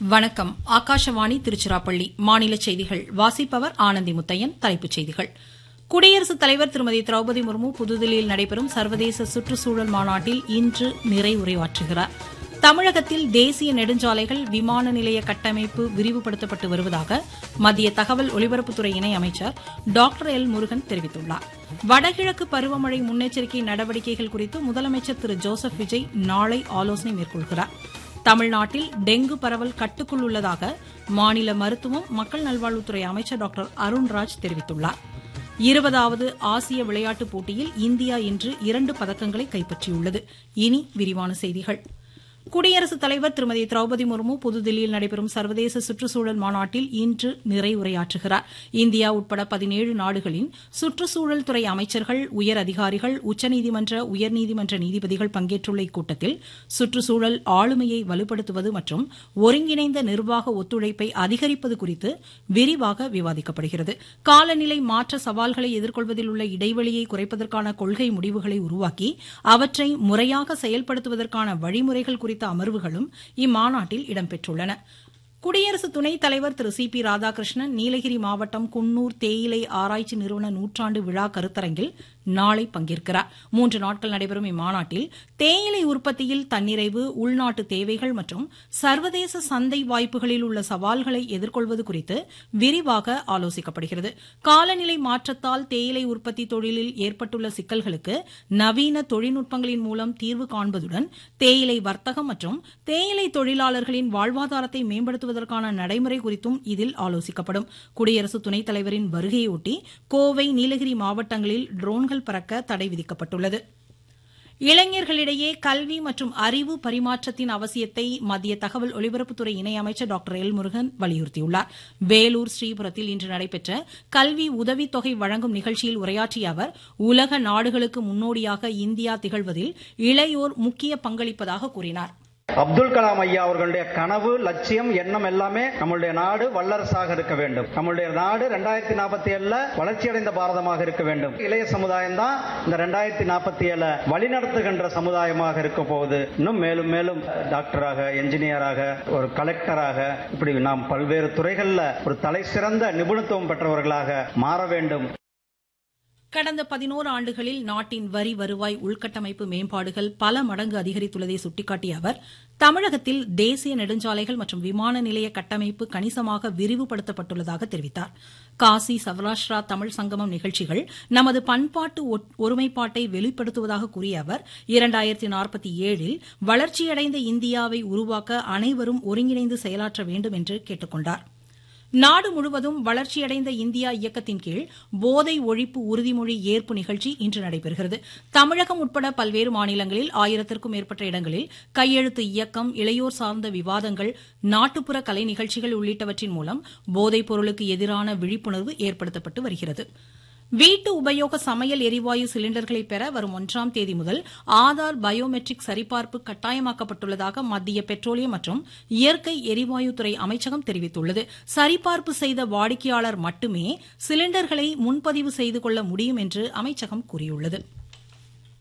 வணக்கம் ஆகாஷவாணி திருச்சிராப்பள்ளி மாநில செய்திகள் வாசிப்பவர் ஆனந்தி முத்தையன் தலைப்புச் செய்திகள் குடியரசுத் தலைவர் திருமதி திரௌபதி முர்மு புதுதில்லியில் நடைபெறும் சர்வதேச சுற்றுச்சூழல் மாநாட்டில் இன்று நிறைவுரையாற்றுகிறார் தமிழகத்தில் தேசிய நெடுஞ்சாலைகள் விமான நிலைய கட்டமைப்பு விரிவுபடுத்தப்பட்டு வருவதாக மத்திய தகவல் ஒலிபரப்புத்துறை இணை அமைச்சர் டாக்டர் எல் முருகன் தெரிவித்துள்ளார் வடகிழக்கு பருவமழை முன்னெச்சரிக்கை நடவடிக்கைகள் குறித்து முதலமைச்சர் திரு ஜோசப் விஜய் நாளை ஆலோசனை மேற்கொள்கிறார் தமிழ்நாட்டில் டெங்கு பரவல் கட்டுக்குள் உள்ளதாக மாநில மருத்துவம் மக்கள் நல்வாழ்வுத்துறை அமைச்சர் டாக்டர் அருண்ராஜ் தெரிவித்துள்ளார் இருபதாவது ஆசிய விளையாட்டுப் போட்டியில் இந்தியா இன்று இரண்டு பதக்கங்களை கைப்பற்றியுள்ளது இனி விரிவான செய்திகள் குடியரசுத் தலைவர் திருமதி திரௌபதி முர்மு புதுதில்லியில் நடைபெறும் சர்வதேச சுற்றுச்சூழல் மாநாட்டில் இன்று நிறைவுரையாற்றுகிறார் இந்தியா உட்பட பதினேழு நாடுகளின் சுற்றுச்சூழல் துறை அமைச்சர்கள் உயர் அதிகாரிகள் உச்சநீதிமன்ற உயர்நீதிமன்ற நீதிபதிகள் பங்கேற்றுள்ள இக்கூட்டத்தில் சுற்றுச்சூழல் ஆளுமையை வலுப்படுத்துவது மற்றும் ஒருங்கிணைந்த நிர்வாக ஒத்துழைப்பை அதிகரிப்பது குறித்து விரிவாக விவாதிக்கப்படுகிறது காலநிலை மாற்ற சவால்களை எதிர்கொள்வதில் உள்ள இடைவெளியை குறைப்பதற்கான கொள்கை முடிவுகளை உருவாக்கி அவற்றை முறையாக செயல்படுத்துவதற்கான வழிமுறைகள் குறித்த அமர்வுகளும் இம்மாநாட்டில் இடம்பெற்றுள்ளன குடியரசு துணைத் தலைவர் திரு சி பி ராதாகிருஷ்ணன் நீலகிரி மாவட்டம் குன்னூர் தேயிலை ஆராய்ச்சி நிறுவன நூற்றாண்டு விழா கருத்தரங்கில் நாளை பங்கேற்கிறார் மூன்று நாட்கள் நடைபெறும் இம்மாநாட்டில் தேயிலை உற்பத்தியில் தன்னிறைவு உள்நாட்டு தேவைகள் மற்றும் சர்வதேச சந்தை வாய்ப்புகளில் உள்ள சவால்களை எதிர்கொள்வது குறித்து விரிவாக ஆலோசிக்கப்படுகிறது காலநிலை மாற்றத்தால் தேயிலை உற்பத்தி தொழிலில் ஏற்பட்டுள்ள சிக்கல்களுக்கு நவீன தொழில்நுட்பங்களின் மூலம் தீர்வு காண்பதுடன் தேயிலை வர்த்தகம் மற்றும் தேயிலை தொழிலாளர்களின் வாழ்வாதாரத்தை மேம்படுத்துவது நடத்துவதற்கான நடைமுறை குறித்தும் இதில் ஆலோசிக்கப்படும் குடியரசு துணைத் தலைவரின் வருகையொட்டி கோவை நீலகிரி மாவட்டங்களில் ட்ரோன்கள் பறக்க தடை விதிக்கப்பட்டுள்ளது இளைஞர்களிடையே கல்வி மற்றும் அறிவு பரிமாற்றத்தின் அவசியத்தை மத்திய தகவல் ஒலிபரப்புத்துறை இணையமைச்சர் டாக்டர் எல் முருகன் வலியுறுத்தியுள்ளார் வேலூர் ஸ்ரீபுரத்தில் இன்று நடைபெற்ற கல்வி உதவித்தொகை வழங்கும் நிகழ்ச்சியில் உரையாற்றிய அவர் உலக நாடுகளுக்கு முன்னோடியாக இந்தியா திகழ்வதில் இளையோர் முக்கிய பங்களிப்பதாக கூறினார் அப்துல் கலாம் ஐயா அவர்களுடைய கனவு லட்சியம் எண்ணம் எல்லாமே நம்மளுடைய நாடு வல்லரசாக இருக்க வேண்டும் நம்மளுடைய நாடு ரெண்டாயிரத்தி நாற்பத்தி ஏழுல வளர்ச்சியடைந்த பாரதமாக இருக்க வேண்டும் இளைய சமுதாயம் தான் இந்த ரெண்டாயிரத்தி நாற்பத்தி ஏழு வழிநடத்துகின்ற சமுதாயமாக இருக்க போகுது இன்னும் மேலும் மேலும் டாக்டராக என்ஜினியராக ஒரு கலெக்டராக இப்படி நாம் பல்வேறு துறைகளில் ஒரு தலை சிறந்த நிபுணத்துவம் பெற்றவர்களாக மாற வேண்டும் கடந்த பதினோரு ஆண்டுகளில் நாட்டின் வரி வருவாய் உள்கட்டமைப்பு மேம்பாடுகள் பல மடங்கு அதிகரித்துள்ளதை சுட்டிக்காட்டிய அவர் தமிழகத்தில் தேசிய நெடுஞ்சாலைகள் மற்றும் விமான நிலைய கட்டமைப்பு கணிசமாக விரிவுபடுத்தப்பட்டுள்ளதாக தெரிவித்தார் காசி சௌராஷ்டிரா தமிழ் சங்கமம் நிகழ்ச்சிகள் நமது பண்பாட்டு ஒருமைப்பாட்டை வெளிப்படுத்துவதாக கூறிய அவர் இரண்டாயிரத்தி நாற்பத்தி ஏழில் வளர்ச்சியடைந்த இந்தியாவை உருவாக்க அனைவரும் ஒருங்கிணைந்து செயலாற்ற வேண்டும் என்று கேட்டுக் கொண்டாா் நாடு முழுவதும் வளர்ச்சியடைந்த இந்தியா இயக்கத்தின் கீழ் போதை ஒழிப்பு உறுதிமொழி ஏற்பு நிகழ்ச்சி இன்று நடைபெறுகிறது தமிழகம் உட்பட பல்வேறு மாநிலங்களில் ஆயிரத்திற்கும் மேற்பட்ட இடங்களில் கையெழுத்து இயக்கம் இளையோர் சார்ந்த விவாதங்கள் நாட்டுப்புற கலை நிகழ்ச்சிகள் உள்ளிட்டவற்றின் மூலம் போதைப் பொருளுக்கு எதிரான விழிப்புணர்வு ஏற்படுத்தப்பட்டு வருகிறது வீட்டு உபயோக சமையல் எரிவாயு சிலிண்டர்களை பெற வரும் ஒன்றாம் தேதி முதல் ஆதார் பயோமெட்ரிக் சரிபார்ப்பு கட்டாயமாக்கப்பட்டுள்ளதாக மத்திய பெட்ரோலியம் மற்றும் இயற்கை எரிவாயுத்துறை அமைச்சகம் தெரிவித்துள்ளது சரிபார்ப்பு செய்த வாடிக்கையாளர் மட்டுமே சிலிண்டர்களை முன்பதிவு செய்து கொள்ள முடியும் என்று அமைச்சகம் கூறியுள்ளது